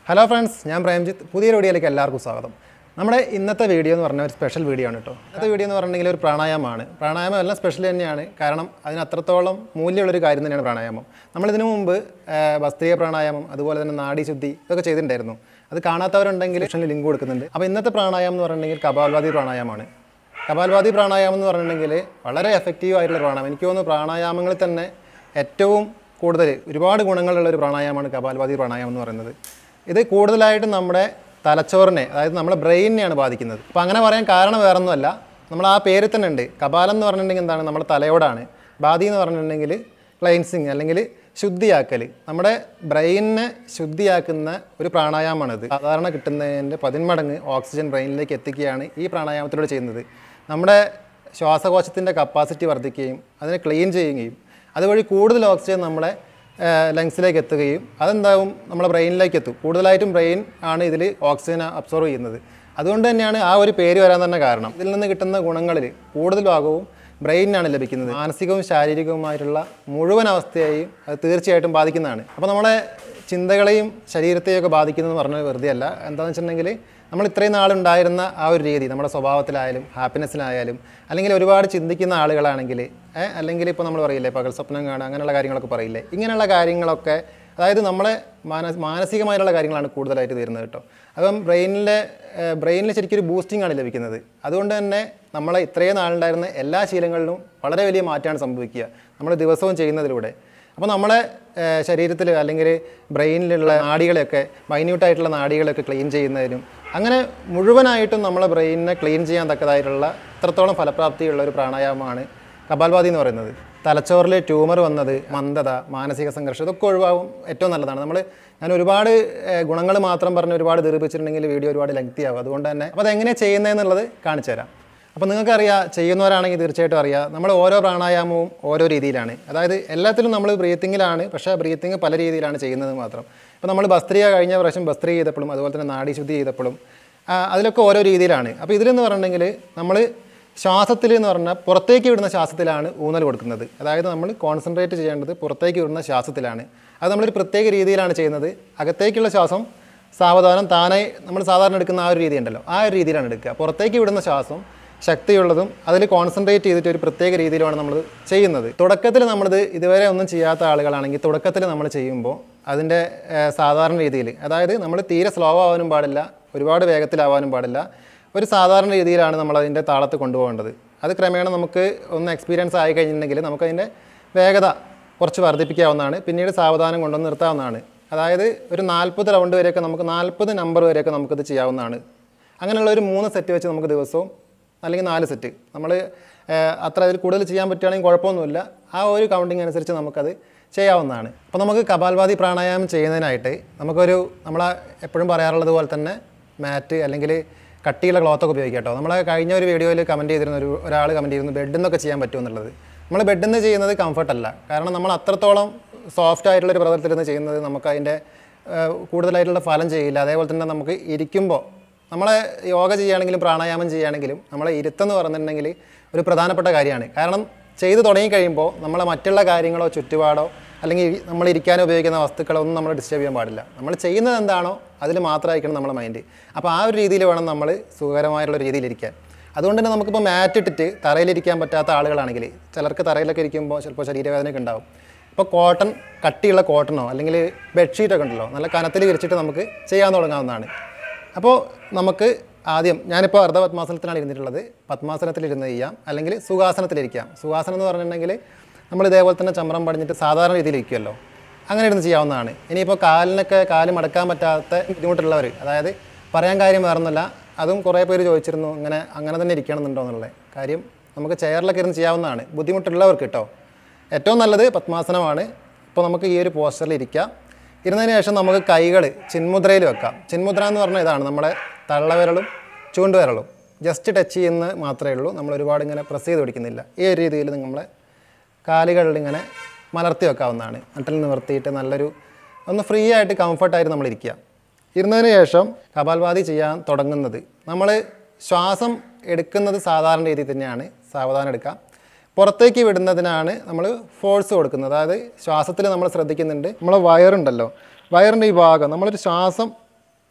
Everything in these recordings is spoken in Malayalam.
ഹലോ ഫ്രണ്ട്സ് ഞാൻ പ്രേംജിത്ത് പുതിയൊരു വീഡിയോയിലേക്ക് എല്ലാവർക്കും സ്വാഗതം നമ്മുടെ ഇന്നത്തെ വീഡിയോ എന്ന് പറഞ്ഞാൽ ഒരു സ്പെഷ്യൽ വീഡിയോ ആണ് കേട്ടോ ഇന്നത്തെ വീഡിയോ എന്ന് പറഞ്ഞിട്ടുണ്ടെങ്കിൽ ഒരു പ്രാണായാമമാണ് പ്രാണായാമം എല്ലാം സ്പെഷ്യൽ തന്നെയാണ് കാരണം അതിന് അത്രത്തോളം മൂല്യമുള്ളൊരു കാര്യം തന്നെയാണ് പ്രാണായാമം നമ്മളിതിനു മുമ്പ് ആ, ഭസ്ത്രീയ പ്രാണായാമം അതുപോലെ തന്നെ നാഡീശുദ്ധി ഇതൊക്കെ ചെയ്തിട്ടുണ്ടായിരുന്നു അത് കാണാത്തവരുണ്ടെങ്കിൽ സെക്ഷനിൽ ലിങ്ക് കൊടുക്കുന്നുണ്ട് അപ്പോൾ ഇന്നത്തെ പ്രാണായാമം എന്ന് പറഞ്ഞിട്ടുണ്ടെങ്കിൽ കപാൽവാദി പ്രാണായാമമാണ് കപാൽവാദി പ്രാണായാമം എന്ന് പറഞ്ഞിട്ടുണ്ടെങ്കിൽ വളരെ എഫക്റ്റീവ് ആയിട്ടുള്ള പ്രാണായാമം എനിക്ക് തോന്നുന്നു പ്രാണായാമങ്ങളിൽ തന്നെ ഏറ്റവും കൂടുതൽ ഒരുപാട് ഗുണങ്ങളുള്ള ഒരു പ്രാണായാമമാണ് കപാൽവാദി പ്രാണായാമം എന്ന് പറയുന്നത് ഇത് കൂടുതലായിട്ടും നമ്മുടെ തലച്ചോറിനെ അതായത് നമ്മുടെ ബ്രെയിനിനെയാണ് ബാധിക്കുന്നത് അപ്പോൾ അങ്ങനെ പറയാൻ കാരണം വേറൊന്നുമല്ല നമ്മൾ ആ പേരിൽ തന്നെ ഉണ്ട് കപാലം എന്ന് പറഞ്ഞിട്ടുണ്ടെങ്കിൽ എന്താണ് നമ്മുടെ തലയോടാണ് ബാധി എന്ന് പറഞ്ഞിട്ടുണ്ടെങ്കിൽ ക്ലൈൻസിങ് അല്ലെങ്കിൽ ശുദ്ധിയാക്കൽ നമ്മുടെ ബ്രെയിനിനെ ശുദ്ധിയാക്കുന്ന ഒരു പ്രാണായാമമാണിത് സാധാരണ കിട്ടുന്നതിൻ്റെ പതിന്മടങ്ങ് ഓക്സിജൻ ബ്രെയിനിലേക്ക് എത്തിക്കുകയാണ് ഈ പ്രാണായാമത്തിലൂടെ ചെയ്യുന്നത് നമ്മുടെ ശ്വാസകോശത്തിൻ്റെ കപ്പാസിറ്റി വർദ്ധിക്കുകയും അതിനെ ക്ലീൻ ചെയ്യുകയും അതുവഴി കൂടുതൽ ഓക്സിജൻ നമ്മുടെ ലങ്സിലേക്ക് എത്തുകയും അതെന്താവും നമ്മുടെ ബ്രെയിനിലേക്ക് എത്തും കൂടുതലായിട്ടും ബ്രെയിൻ ആണ് ഇതിൽ ഓക്സിജൻ അബ്സോർവ് ചെയ്യുന്നത് അതുകൊണ്ട് തന്നെയാണ് ആ ഒരു പേര് വരാൻ തന്നെ കാരണം ഇതിൽ നിന്ന് കിട്ടുന്ന ഗുണങ്ങളിൽ കൂടുതൽ ഭാഗവും ബ്രെയിനിനാണ് ലഭിക്കുന്നത് മാനസികവും ശാരീരികവുമായിട്ടുള്ള മുഴുവൻ അവസ്ഥയെയും അത് തീർച്ചയായിട്ടും ബാധിക്കുന്നതാണ് അപ്പോൾ നമ്മുടെ ചിന്തകളെയും ശരീരത്തെയും ഒക്കെ ബാധിക്കുന്നതെന്ന് പറഞ്ഞാൽ വെറുതെ അല്ല എന്താണെന്ന് വെച്ചിട്ടുണ്ടെങ്കിൽ നമ്മൾ ഇത്രയും നാളുണ്ടായിരുന്ന ആ ഒരു രീതി നമ്മുടെ സ്വഭാവത്തിലായാലും ഹാപ്പിനെസ്സിലായാലും അല്ലെങ്കിൽ ഒരുപാട് ചിന്തിക്കുന്ന ആളുകളാണെങ്കിൽ ഏ, അല്ലെങ്കിൽ ഇപ്പോൾ നമ്മൾ പറയില്ലേ പകൽ സ്വപ്നം കാണുക അങ്ങനെയുള്ള കാര്യങ്ങളൊക്കെ പറയില്ലേ ഇങ്ങനെയുള്ള കാര്യങ്ങളൊക്കെ അതായത് നമ്മളെ മാന മാനസികമായിട്ടുള്ള കാര്യങ്ങളാണ് കൂടുതലായിട്ട് വരുന്നത് കേട്ടോ അപ്പം ബ്രെയിനിലെ ബ്രെയിനിൽ ശരിക്കും ഒരു ബൂസ്റ്റിംഗ് ആണ് ലഭിക്കുന്നത് അതുകൊണ്ട് തന്നെ നമ്മളെ ഇത്രയും നാളുണ്ടായിരുന്ന എല്ലാ ശീലങ്ങളിലും വളരെ വലിയ മാറ്റമാണ് സംഭവിക്കുക നമ്മൾ ദിവസവും ചെയ്യുന്നതിലൂടെ അപ്പോൾ നമ്മളെ ശരീരത്തിൽ അല്ലെങ്കിൽ ബ്രെയിനിലുള്ള നാഡികളെയൊക്കെ മൈന്യൂട്ടായിട്ടുള്ള നാഡികളെയൊക്കെ ക്ലീൻ ചെയ്യുന്നതിനും അങ്ങനെ മുഴുവനായിട്ടും നമ്മളെ ബ്രെയിനിനെ ക്ലീൻ ചെയ്യാൻ തക്കതായിട്ടുള്ള ഇത്രത്തോളം ഫലപ്രാപ്തിയുള്ള ഒരു പ്രാണായാമമാണ് കപാൽവാദി എന്ന് പറയുന്നത് തലച്ചോറിൽ ട്യൂമർ വന്നത് മന്ദത മാനസിക സംഘർഷം ഇതൊക്കെ ഒഴിവാകും ഏറ്റവും നല്ലതാണ് നമ്മൾ ഞാൻ ഒരുപാട് ഗുണങ്ങൾ മാത്രം പറഞ്ഞ് ഒരുപാട് ദീർഘിപ്പിച്ചിട്ടുണ്ടെങ്കിൽ വീഡിയോ ഒരുപാട് ലെങ്തി ആവും അതുകൊണ്ട് തന്നെ അപ്പോൾ അതെങ്ങനെയാണ് ചെയ്യുന്നതെന്നുള്ളത് കാണിച്ചു തരാം അപ്പോൾ നിങ്ങൾക്കറിയാം ചെയ്യുന്നവരാണെങ്കിൽ തീർച്ചയായിട്ടും അറിയാം നമ്മൾ ഓരോ പ്രാണായാമവും ഓരോ രീതിയിലാണ് അതായത് എല്ലാത്തിലും നമ്മൾ ബ്രീത്തിങ്ങിലാണ് പക്ഷേ ബ്രീത്തിങ് പല രീതിയിലാണ് ചെയ്യുന്നത് മാത്രം ഇപ്പോൾ നമ്മൾ ഭസ്ത്രിയ കഴിഞ്ഞ പ്രാവശ്യം ഭസ്ത്രി ചെയ്തപ്പോഴും അതുപോലെ തന്നെ നാഡീശുദ്ധി ചെയ്തപ്പോഴും ആ, അതിലൊക്കെ ഓരോ രീതിയിലാണ് അപ്പോൾ ഇതിലെന്ന് പറഞ്ഞിട്ടുണ്ടെങ്കിൽ നമ്മൾ ശ്വാസത്തിൽ എന്ന് പറഞ്ഞാൽ പുറത്തേക്ക് വിടുന്ന ശ്വാസത്തിലാണ് ഊന്നൽ കൊടുക്കുന്നത് അതായത് നമ്മൾ കോൺസെൻട്രേറ്റ് ചെയ്യേണ്ടത് പുറത്തേക്ക് വിടുന്ന ശ്വാസത്തിലാണ് അത് നമ്മളൊരു പ്രത്യേക രീതിയിലാണ് ചെയ്യുന്നത് അകത്തേക്കുള്ള ശ്വാസം സാവധാനം താനെ നമ്മൾ സാധാരണ എടുക്കുന്ന ആ ഒരു രീതി ഉണ്ടല്ലോ ആ ഒരു രീതിയിലാണ് എടുക്കുക പുറത്തേക്ക് വിടുന്ന ശ്വാസം ശക്തിയുള്ളതും അതിൽ കോൺസെൻട്രേറ്റ് ചെയ്തിട്ട് ഒരു പ്രത്യേക രീതിയിലാണ് നമ്മൾ ചെയ്യുന്നത് തുടക്കത്തിൽ നമ്മളിത് ഇതുവരെ ഒന്നും ചെയ്യാത്ത ആളുകളാണെങ്കിൽ തുടക്കത്തിൽ നമ്മൾ ചെയ്യുമ്പോൾ അതിൻ്റെ ഏഹ്, സാധാരണ രീതിയിൽ അതായത് നമ്മൾ തീരെ സ്ലോ ആവാനും പാടില്ല ഒരുപാട് വേഗത്തിലാവാനും പാടില്ല ഒരു സാധാരണ രീതിയിലാണ് നമ്മൾ അതിൻ്റെ താളത്ത് കൊണ്ടുപോകേണ്ടത് അത് ക്രമേണ നമുക്ക് ഒന്ന് എക്സ്പീരിയൻസ് ആയി കഴിഞ്ഞിട്ടുണ്ടെങ്കിൽ നമുക്കതിൻ്റെ വേഗത കുറച്ച് വർദ്ധിപ്പിക്കാവുന്നതാണ് പിന്നീട് സാവധാനം കൊണ്ടുവന്ന് നിർത്താവുന്നതാണ് അതായത് ഒരു നാൽപ്പത് റൗണ്ട് വരെയൊക്കെ നമുക്ക് നാൽപ്പത് നമ്പർ വരെയൊക്കെ നമുക്കിത് ചെയ്യാവുന്നതാണ് അങ്ങനെയുള്ള ഒരു മൂന്ന് സെറ്റ് വെച്ച് നമുക്ക് ദിവസവും അല്ലെങ്കിൽ നാല് സെറ്റ് നമ്മൾ അത്ര അതിൽ കൂടുതൽ ചെയ്യാൻ പറ്റുകയാണെങ്കിൽ കുഴപ്പമൊന്നുമില്ല ആ ഒരു കൗണ്ടിങ് അനുസരിച്ച് നമുക്കത് ചെയ്യാവുന്നതാണ് അപ്പോൾ നമുക്ക് കപാൽവാദി പ്രാണായാമം ചെയ്യുന്നതിനായിട്ട് നമുക്കൊരു നമ്മൾ എപ്പോഴും പറയാറുള്ളത് പോലെ തന്നെ മാറ്റ് അല്ലെങ്കിൽ കട്ടിയുള്ള ക്ലോത്തൊക്കെ ഉപയോഗിക്കാം കേട്ടോ നമ്മൾ കഴിഞ്ഞ ഒരു വീഡിയോയിൽ കമൻറ്റ് ചെയ്തിരുന്ന ഒരു ഒരാൾ കമൻറ്റ് ചെയ്തിരുന്നു ബെഡിൽ നിന്നൊക്കെ ചെയ്യാൻ പറ്റുമെന്നുള്ളത് നമ്മൾ ബെഡിൽ നിന്ന് ചെയ്യുന്നത് കംഫർട്ട് അല്ല കാരണം നമ്മൾ അത്രത്തോളം സോഫ്റ്റ് ആയിട്ടുള്ളൊരു പ്രതലത്തിലിരുന്ന് ചെയ്യുന്നത് നമുക്ക് അതിൻ്റെ ഏഹ്, കൂടുതലായിട്ടുള്ള ഫലം ചെയ്യില്ല അതേപോലെ തന്നെ നമുക്ക് ഇരിക്കുമ്പോൾ നമ്മളെ യോഗ ചെയ്യുകയാണെങ്കിലും പ്രാണായാമം ചെയ്യുകയാണെങ്കിലും നമ്മളെ ഇരുത്തെന്ന് പറഞ്ഞിട്ടുണ്ടെങ്കിൽ ഒരു പ്രധാനപ്പെട്ട കാര്യമാണ് കാരണം ചെയ്ത് തുടങ്ങി കഴിയുമ്പോൾ നമ്മളെ മറ്റുള്ള കാര്യങ്ങളോ ചുറ്റുപാടോ അല്ലെങ്കിൽ നമ്മൾ ഇരിക്കാൻ ഉപയോഗിക്കുന്ന വസ്തുക്കളോ ഒന്നും നമ്മൾ ഡിസ്റ്റർബ് ചെയ്യാൻ പാടില്ല നമ്മൾ ചെയ്യുന്നത് എന്താണോ അതിൽ മാത്രമായിരിക്കണം നമ്മുടെ മൈൻഡ് അപ്പോൾ ആ ഒരു രീതിയിൽ വേണം നമ്മൾ സുഖകരമായിട്ടുള്ള രീതിയിൽ ഇരിക്കാൻ അതുകൊണ്ട് തന്നെ നമുക്കിപ്പോൾ മാറ്റ് ഇട്ടിട്ട് തറയിലിരിക്കാൻ പറ്റാത്ത ആളുകളാണെങ്കിൽ ചിലർക്ക് തറയിലൊക്കെ ഇരിക്കുമ്പോൾ ചിലപ്പോൾ ശരീരവേദനയൊക്കെ ഉണ്ടാവും ഇപ്പോൾ കോട്ടൺ കട്ടിയുള്ള കോട്ടണോ അല്ലെങ്കിൽ ബെഡ്ഷീറ്റൊക്കെ ഉണ്ടല്ലോ നല്ല കനത്തിൽ വിരിച്ചിട്ട് നമുക്ക് ചെയ്യാൻ തുടങ്ങാവുന്നതാണ് അപ്പോൾ നമുക്ക് ആദ്യം ഞാനിപ്പോൾ അർദ്ധ പത്മാസനത്തിലാണ് ഇരുന്നിട്ടുള്ളത് പത്മാസനത്തിൽ ഇരുന്ന് ചെയ്യാം അല്ലെങ്കിൽ സുഖാസനത്തിലിരിക്കാം സുഖാസനം എന്ന് പറഞ്ഞിട്ടുണ്ടെങ്കിൽ നമ്മൾ ഇതേപോലെ തന്നെ ചമ്രം പടിഞ്ഞിട്ട് സാധാരണ രീതിയിൽ ഇരിക്കുമല്ലോ അങ്ങനെ ഇരുന്ന് ചെയ്യാവുന്നതാണ് ഇനിയിപ്പോൾ കാലിനൊക്കെ കാല് മടക്കാൻ പറ്റാത്ത ബുദ്ധിമുട്ടുള്ളവർ അതായത് പറയാൻ കാര്യം വേറൊന്നുമല്ല അതും കുറേ പേര് ചോദിച്ചിരുന്നു ഇങ്ങനെ അങ്ങനെ തന്നെ ഇരിക്കണമെന്നുണ്ടോ എന്നുള്ളത് കാര്യം നമുക്ക് ചെയറിലൊക്കെ ഇരുന്ന് ചെയ്യാവുന്നതാണ് ബുദ്ധിമുട്ടുള്ളവർക്ക് കേട്ടോ ഏറ്റവും നല്ലത് പത്മാസനമാണ് ഇപ്പോൾ നമുക്ക് ഈ ഒരു പോസ്റ്ററിൽ ഇരിക്കാം ഇരുന്നതിന് ശേഷം നമുക്ക് കൈകൾ ചിന്മുദ്രയിൽ വെക്കാം ചിന്മുദ്ര എന്ന് പറഞ്ഞാൽ ഇതാണ് നമ്മുടെ തള്ളവിരലും ചൂണ്ടുവിരലും ജസ്റ്റ് ടച്ച് ചെയ്യുന്ന മാത്രമേ ഉള്ളൂ നമ്മൾ ഒരുപാട് ഇങ്ങനെ പ്രസ് ചെയ്ത് പിടിക്കുന്നില്ല ഈ ഒരു രീതിയിൽ നമ്മളെ കാലുകളിൽ ഇങ്ങനെ മലർത്തി വെക്കാവുന്നതാണ് നട്ടിൽ നിവർത്തിയിട്ട് നല്ലൊരു ഒന്ന് ഫ്രീ ആയിട്ട് കംഫർട്ടായിട്ട് നമ്മൾ ഇരിക്കുക ഇരുന്നതിന് ശേഷം കപാൽവാദി ചെയ്യാൻ തുടങ്ങുന്നത് നമ്മൾ ശ്വാസം എടുക്കുന്നത് സാധാരണ രീതിയിൽ തന്നെയാണ് സാവധാനം എടുക്കാം പുറത്തേക്ക് വിടുന്നതിനാണ് നമ്മൾ ഫോഴ്സ് കൊടുക്കുന്നത് അതായത് ശ്വാസത്തിൽ നമ്മൾ ശ്രദ്ധിക്കുന്നുണ്ട് നമ്മളെ വയറുണ്ടല്ലോ വയറിൻ്റെ ഈ ഭാഗം നമ്മളൊരു ശ്വാസം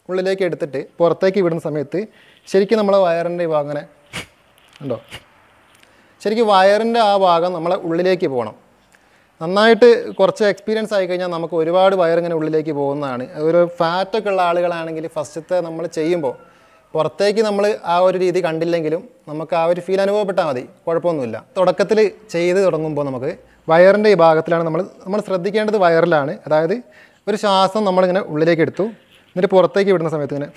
ഉള്ളിലേക്ക് എടുത്തിട്ട് പുറത്തേക്ക് വിടുന്ന സമയത്ത് ശരിക്കും നമ്മളെ വയറിൻ്റെ ഈ ഭാഗം അങ്ങനെ ഉണ്ടോ ശരിക്കും വയറിൻ്റെ ആ ഭാഗം നമ്മളെ ഉള്ളിലേക്ക് പോകണം നന്നായിട്ട് കുറച്ച് എക്സ്പീരിയൻസ് ആയി കഴിഞ്ഞാൽ നമുക്ക് ഒരുപാട് വയറിങ്ങനെ ഉള്ളിലേക്ക് പോകുന്നതാണ് ഒരു ഫാറ്റൊക്കെ ഉള്ള ആളുകളാണെങ്കിൽ ഫസ്റ്റത്തെ നമ്മൾ ചെയ്യുമ്പോൾ പുറത്തേക്ക് നമ്മൾ ആ ഒരു രീതി കണ്ടില്ലെങ്കിലും നമുക്ക് ആ ഒരു ഫീൽ അനുഭവപ്പെട്ടാൽ മതി കുഴപ്പമൊന്നുമില്ല തുടക്കത്തിൽ ചെയ്ത് തുടങ്ങുമ്പോൾ നമുക്ക് വയറിൻ്റെ ഈ ഭാഗത്തിലാണ് നമ്മൾ നമ്മൾ ശ്രദ്ധിക്കേണ്ടത് വയറിലാണ് അതായത് ഒരു ശ്വാസം നമ്മളിങ്ങനെ ഉള്ളിലേക്ക് എടുത്തു എന്നിട്ട് പുറത്തേക്ക് വിടുന്ന സമയത്ത് ഇങ്ങനെ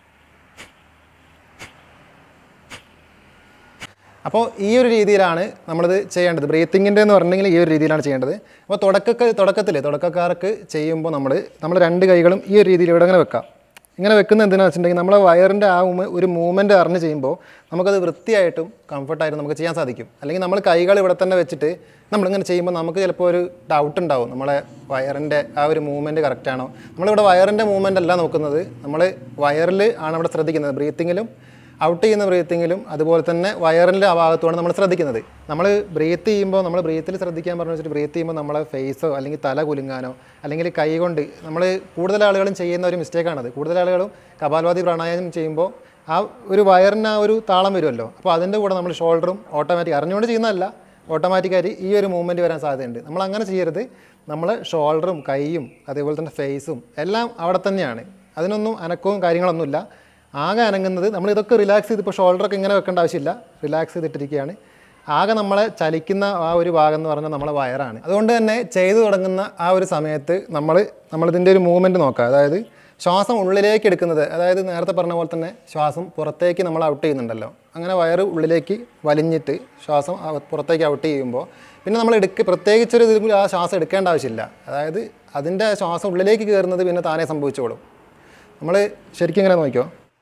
അപ്പോൾ ഈ ഒരു രീതിയിലാണ് നമ്മളിത് ചെയ്യേണ്ടത് ബ്രീത്തിങ്ങിൻ്റെ എന്ന് പറഞ്ഞിട്ടുണ്ടെങ്കിൽ ഈ ഒരു രീതിയിലാണ് ചെയ്യേണ്ടത് അപ്പോൾ തുടക്ക തുടക്കത്തിൽ തുടക്കക്കാർക്ക് ചെയ്യുമ്പോൾ നമ്മൾ നമ്മൾ രണ്ട് കൈകളും ഈ ഒരു രീതിയിൽ ഇവിടെ ഇങ്ങനെ വെക്കാം ഇങ്ങനെ വെക്കുന്ന എന്തിനാണെന്ന് വെച്ചിട്ടുണ്ടെങ്കിൽ നമ്മളെ വയറിൻ്റെ ആ ഉമ- ഒരു മൂവ്മെൻറ്റ് അറിഞ്ഞ് ചെയ്യുമ്പോൾ നമുക്കത് വൃത്തിയായിട്ടും കംഫർട്ടായിട്ടും നമുക്ക് ചെയ്യാൻ സാധിക്കും അല്ലെങ്കിൽ നമ്മൾ കൈകൾ ഇവിടെ തന്നെ വെച്ചിട്ട് നമ്മളിങ്ങനെ ചെയ്യുമ്പോൾ നമുക്ക് ചിലപ്പോൾ ഒരു ഡൗട്ട് ഉണ്ടാവും നമ്മളെ വയറിൻ്റെ ആ ഒരു മൂവ്മെൻറ്റ് കറക്റ്റാണോ നമ്മളിവിടെ വയറിൻ്റെ മൂവ്മെൻ്റ് അല്ല നോക്കുന്നത് നമ്മൾ വയറിൽ ആണ് അവിടെ ശ്രദ്ധിക്കുന്നത് ബ്രീത്തിങ്ങിലും ഔട്ട് ചെയ്യുന്ന ബ്രീത്തിങ്ങിലും അതുപോലെ തന്നെ വയറിൻ്റെ ആ ഭാഗത്തുമാണ് നമ്മൾ ശ്രദ്ധിക്കുന്നത് നമ്മൾ ബ്രീത്ത് ചെയ്യുമ്പോൾ നമ്മൾ ബ്രീത്തിൽ ശ്രദ്ധിക്കാൻ പറഞ്ഞു വെച്ചിട്ട് ബ്രീത്ത് ചെയ്യുമ്പോൾ നമ്മളെ ഫേസോ അല്ലെങ്കിൽ തല കുലുങ്ങാനോ അല്ലെങ്കിൽ കൈ കൊണ്ട് നമ്മൾ കൂടുതൽ ആളുകളും ചെയ്യുന്ന ഒരു മിസ്റ്റേക്കാണത് കൂടുതൽ ആളുകളും കപാൽവാദി പ്രാണായാമം ചെയ്യുമ്പോൾ ആ ഒരു വയറിന് ആ ഒരു താളം വരുമല്ലോ അപ്പോൾ അതിൻ്റെ കൂടെ നമ്മൾ ഷോൾഡറും ഓട്ടോമാറ്റിക് അറിഞ്ഞുകൊണ്ട് ചെയ്യുന്നതല്ല ഓട്ടോമാറ്റിക്കായി ഈ ഒരു മൂവ്മെൻറ്റ് വരാൻ സാധ്യതയുണ്ട് നമ്മൾ അങ്ങനെ ചെയ്യരുത് നമ്മൾ ഷോൾഡറും കൈയും അതേപോലെ തന്നെ ഫേസും എല്ലാം അവിടെ തന്നെയാണ് അതിനൊന്നും അനക്കവും കാര്യങ്ങളൊന്നുമില്ല ആകെ അനങ്ങുന്നത് നമ്മൾ ഇതൊക്കെ റിലാക്സ് ചെയ്ത് ഇപ്പോൾ ഷോൾഡറൊക്കെ ഇങ്ങനെ വെക്കേണ്ട ആവശ്യമില്ല റിലാക്സ് ചെയ്തിട്ടിരിക്കുകയാണ് ആകെ നമ്മളെ ചലിക്കുന്ന ആ ഒരു ഭാഗം എന്ന് പറഞ്ഞാൽ നമ്മളെ വയറാണ് അതുകൊണ്ട് തന്നെ ചെയ്തു തുടങ്ങുന്ന ആ ഒരു സമയത്ത് നമ്മൾ നമ്മളിതിൻ്റെ ഒരു മൂവ്മെൻറ്റ് നോക്കുക അതായത് ശ്വാസം ഉള്ളിലേക്ക് എടുക്കുന്നത് അതായത് നേരത്തെ പറഞ്ഞ പോലെ തന്നെ ശ്വാസം പുറത്തേക്ക് നമ്മൾ ഔട്ട് ചെയ്യുന്നുണ്ടല്ലോ അങ്ങനെ വയറ് ഉള്ളിലേക്ക് വലിഞ്ഞിട്ട് ശ്വാസം അ- പുറത്തേക്ക് ഔട്ട് ചെയ്യുമ്പോൾ പിന്നെ നമ്മൾ എടുക്ക പ്രത്യേകിച്ചൊരു ഇതിൽ ആ ശ്വാസം എടുക്കേണ്ട ആവശ്യമില്ല അതായത് അതിൻ്റെ ശ്വാസം ഉള്ളിലേക്ക് കയറുന്നത് പിന്നെ താനേ സംഭവിച്ചോളും നമ്മൾ ശരിക്കും ഇങ്ങനെ നോക്കിയോ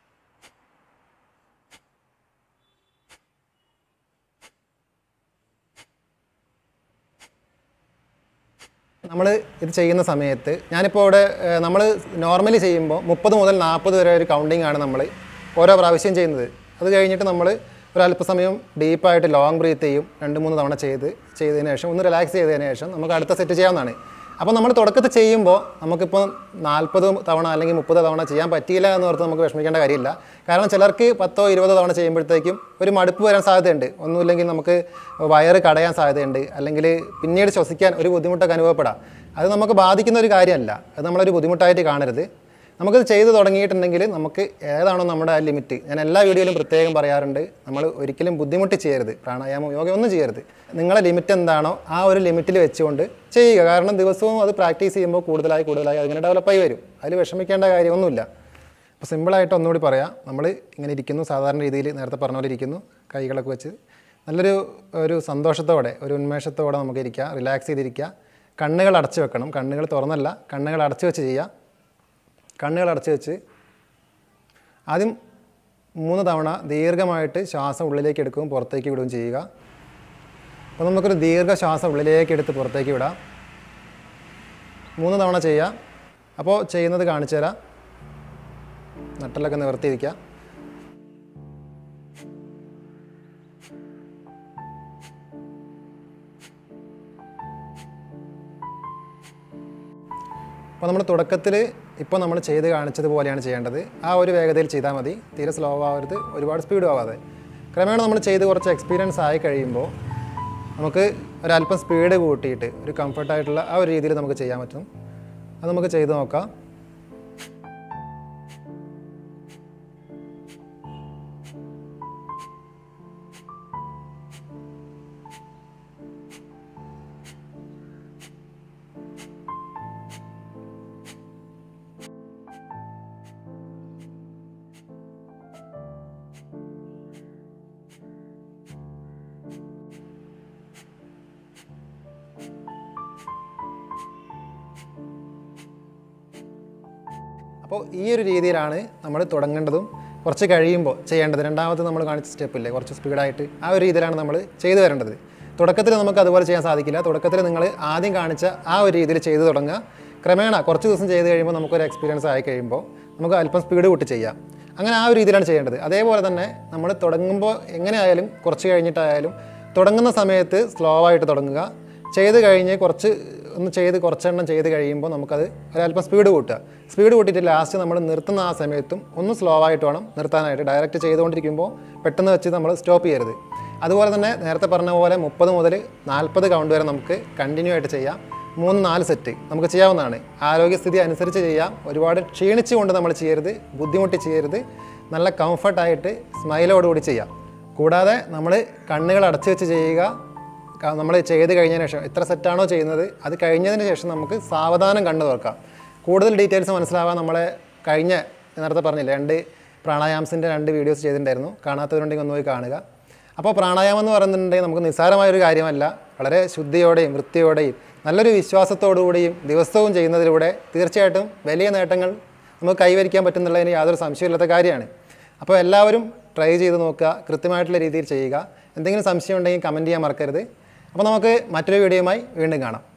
നമ്മൾ ഇത് ചെയ്യുന്ന സമയത്ത് ഞാനിപ്പോൾ ഇവിടെ നമ്മൾ നോർമലി ചെയ്യുമ്പോൾ മുപ്പത് മുതൽ നാൽപ്പത് വരെ ഒരു കൗണ്ടിങ് ആണ് നമ്മൾ ഓരോ പ്രാവശ്യം ചെയ്യുന്നത് അത് കഴിഞ്ഞിട്ട് നമ്മൾ ഒരു അല്പസമയം ഡീപ്പായിട്ട് ലോങ് ബ്രീത്ത് ചെയ്യും രണ്ട് മൂന്ന് തവണ ചെയ്ത് ചെയ്തതിന് ശേഷം ഒന്ന് റിലാക്സ് ചെയ്തതിന് ശേഷം നമുക്ക് അടുത്ത സെറ്റ് ചെയ്യാവുന്നതാണ് അപ്പോൾ നമ്മൾ തുടക്കത്തിൽ ചെയ്യുമ്പോൾ നമുക്കിപ്പോൾ നാൽപ്പത് തവണ അല്ലെങ്കിൽ മുപ്പത് തവണ ചെയ്യാൻ പറ്റിയില്ല എന്ന് ഓർത്ത് നമുക്ക് വിഷമിക്കേണ്ട കാര്യമില്ല കാരണം ചിലർക്ക് പത്തോ ഇരുപതോ തവണ ചെയ്യുമ്പോഴത്തേക്കും ഒരു മടുപ്പ് വരാൻ സാധ്യതയുണ്ട് ഒന്നുമില്ലെങ്കിൽ നമുക്ക് വയറ് കടയാൻ സാധ്യതയുണ്ട് അല്ലെങ്കിൽ പിന്നീട് ശ്വസിക്കാൻ ഒരു ബുദ്ധിമുട്ടൊക്കെ അനുഭവപ്പെടാം അത് നമുക്ക് ബാധിക്കുന്ന ഒരു കാര്യമല്ല അത് നമ്മളൊരു ബുദ്ധിമുട്ടായിട്ട് കാണരുത് നമുക്കത് ചെയ്തു തുടങ്ങിയിട്ടുണ്ടെങ്കിൽ നമുക്ക് ഏതാണോ നമ്മുടെ ആ ലിമിറ്റ് ഞാൻ എല്ലാ വീഡിയോയിലും പ്രത്യേകം പറയാറുണ്ട് നമ്മൾ ഒരിക്കലും ബുദ്ധിമുട്ടി ചെയ്യരുത് പ്രാണായാമം യോഗ ഒന്നും ചെയ്യരുത് നിങ്ങളെ ലിമിറ്റ് എന്താണോ ആ ഒരു ലിമിറ്റിൽ വെച്ചുകൊണ്ട് ചെയ്യുക കാരണം ദിവസവും അത് പ്രാക്ടീസ് ചെയ്യുമ്പോൾ കൂടുതലായി കൂടുതലായി അതിങ്ങനെ ഡെവലപ്പായി വരും അതിൽ വിഷമിക്കേണ്ട കാര്യമൊന്നുമില്ല അപ്പോൾ സിമ്പിളായിട്ട് ഒന്നുകൂടി പറയാം നമ്മൾ ഇങ്ങനെ ഇരിക്കുന്നു സാധാരണ രീതിയിൽ നേരത്തെ പറഞ്ഞ പോലെ ഇരിക്കുന്നു കൈകളൊക്കെ വെച്ച് നല്ലൊരു ഒരു സന്തോഷത്തോടെ ഒരു ഉന്മേഷത്തോടെ നമുക്ക് ഇരിക്കുക റിലാക്സ് ചെയ്തിരിക്കുക കണ്ണുകൾ അടച്ചു വെക്കണം കണ്ണുകൾ തുറന്നല്ല കണ്ണുകൾ അടച്ചു വെച്ച് ചെയ്യുക കണ്ണുകൾ അടച്ചു വെച്ച് ആദ്യം മൂന്ന് തവണ ദീർഘമായിട്ട് ശ്വാസം ഉള്ളിലേക്ക് എടുക്കുകയും പുറത്തേക്ക് വിടുകയും ചെയ്യുക അപ്പോൾ നമുക്കൊരു ദീർഘ ശ്വാസം ഉള്ളിലേക്ക് എടുത്ത് പുറത്തേക്ക് വിടാം മൂന്ന് തവണ ചെയ്യാം അപ്പോൾ ചെയ്യുന്നത് കാണിച്ചു തരാം നട്ടലൊക്കെ നിവർത്തിയിരിക്കുക അപ്പോൾ നമ്മൾ തുടക്കത്തിൽ ഇപ്പോൾ നമ്മൾ ചെയ്ത് കാണിച്ചതുപോലെയാണ് ചെയ്യേണ്ടത് ആ ഒരു വേഗതയിൽ ചെയ്താൽ മതി തീരെ സ്ലോ ആവരുത് ഒരുപാട് സ്പീഡും ആവാതെ ക്രമേണ നമ്മൾ ചെയ്ത് കുറച്ച് എക്സ്പീരിയൻസ് ആയി കഴിയുമ്പോൾ നമുക്ക് ഒരല്പം സ്പീഡ് കൂട്ടിയിട്ട് ഒരു കംഫർട്ടായിട്ടുള്ള ആ ഒരു രീതിയിൽ നമുക്ക് ചെയ്യാൻ പറ്റും അത് നമുക്ക് ചെയ്ത് നോക്കാം അപ്പോൾ ഈ ഒരു രീതിയിലാണ് നമ്മൾ തുടങ്ങേണ്ടതും കുറച്ച് കഴിയുമ്പോൾ ചെയ്യേണ്ടത് രണ്ടാമത് നമ്മൾ കാണിച്ച സ്റ്റെപ്പില്ലേ കുറച്ച് സ്പീഡായിട്ട് ആ ഒരു രീതിയിലാണ് നമ്മൾ ചെയ്തു വരേണ്ടത് തുടക്കത്തിൽ നമുക്ക് അതുപോലെ ചെയ്യാൻ സാധിക്കില്ല തുടക്കത്തിൽ നിങ്ങൾ ആദ്യം കാണിച്ച ആ ഒരു രീതിയിൽ ചെയ്തു തുടങ്ങുക ക്രമേണ കുറച്ച് ദിവസം ചെയ്ത് കഴിയുമ്പോൾ നമുക്കൊരു എക്സ്പീരിയൻസ് ആയി കഴിയുമ്പോൾ നമുക്ക് അല്പം സ്പീഡ് കൂട്ടി ചെയ്യാം അങ്ങനെ ആ ഒരു രീതിയിലാണ് ചെയ്യേണ്ടത് അതേപോലെ തന്നെ നമ്മൾ തുടങ്ങുമ്പോൾ എങ്ങനെയായാലും കുറച്ച് കഴിഞ്ഞിട്ടായാലും തുടങ്ങുന്ന സമയത്ത് സ്ലോ ആയിട്ട് തുടങ്ങുക ചെയ്ത് കഴിഞ്ഞ് കുറച്ച് ഒന്ന് ചെയ്ത് കുറച്ചെണ്ണം ചെയ്ത് കഴിയുമ്പോൾ നമുക്കത് ഒരല്പം സ്പീഡ് കൂട്ടുക സ്പീഡ് കൂട്ടിയിട്ട് ലാസ്റ്റ് നമ്മൾ നിർത്തുന്ന ആ സമയത്തും ഒന്ന് സ്ലോ ആയിട്ട് വേണം നിർത്താനായിട്ട് ഡയറക്റ്റ് ചെയ്തുകൊണ്ടിരിക്കുമ്പോൾ പെട്ടെന്ന് വെച്ച് നമ്മൾ സ്റ്റോപ്പ് ചെയ്യരുത് അതുപോലെ തന്നെ നേരത്തെ പറഞ്ഞ പോലെ മുപ്പത് മുതൽ നാൽപ്പത് കൗണ്ട് വരെ നമുക്ക് കണ്ടിന്യൂ ആയിട്ട് ചെയ്യാം മൂന്ന് നാല് സെറ്റ് നമുക്ക് ചെയ്യാവുന്നതാണ് ആരോഗ്യസ്ഥിതി അനുസരിച്ച് ചെയ്യാം ഒരുപാട് ക്ഷീണിച്ചുകൊണ്ട് നമ്മൾ ചെയ്യരുത് ബുദ്ധിമുട്ടി ചെയ്യരുത് നല്ല കംഫർട്ടായിട്ട് സ്മൈലോടുകൂടി ചെയ്യാം കൂടാതെ നമ്മൾ കണ്ണുകൾ അടച്ചു വെച്ച് ചെയ്യുക നമ്മൾ ചെയ്ത് കഴിഞ്ഞതിന് ശേഷം എത്ര സെറ്റാണോ ചെയ്യുന്നത് അത് കഴിഞ്ഞതിന് ശേഷം നമുക്ക് സാവധാനം കണ്ണു തുറക്കാം കൂടുതൽ ഡീറ്റെയിൽസ് മനസ്സിലാവാൻ നമ്മളെ കഴിഞ്ഞ നേരത്തെ പറഞ്ഞില്ലേ രണ്ട് പ്രാണായാമസിൻ്റെ രണ്ട് വീഡിയോസ് ചെയ്തിട്ടുണ്ടായിരുന്നു കാണാത്തവരുണ്ടെങ്കിൽ ഒന്ന് പോയി കാണുക അപ്പോൾ പ്രാണായാമം എന്ന് പറയുന്നുണ്ടെങ്കിൽ നമുക്ക് നിസ്സാരമായൊരു കാര്യമല്ല വളരെ ശുദ്ധിയോടെയും വൃത്തിയോടെയും നല്ലൊരു വിശ്വാസത്തോടുകൂടിയും ദിവസവും ചെയ്യുന്നതിലൂടെ തീർച്ചയായിട്ടും വലിയ നേട്ടങ്ങൾ നമുക്ക് കൈവരിക്കാൻ പറ്റുന്നുള്ളതിന് യാതൊരു സംശയമില്ലാത്ത കാര്യമാണ് അപ്പോൾ എല്ലാവരും ട്രൈ ചെയ്ത് നോക്കുക കൃത്യമായിട്ടുള്ള രീതിയിൽ ചെയ്യുക എന്തെങ്കിലും സംശയം ഉണ്ടെങ്കിൽ കമൻറ്റ് ചെയ്യാൻ മറക്കരുത് അപ്പോൾ നമുക്ക് മറ്റൊരു വീഡിയോയുമായി വീണ്ടും കാണാം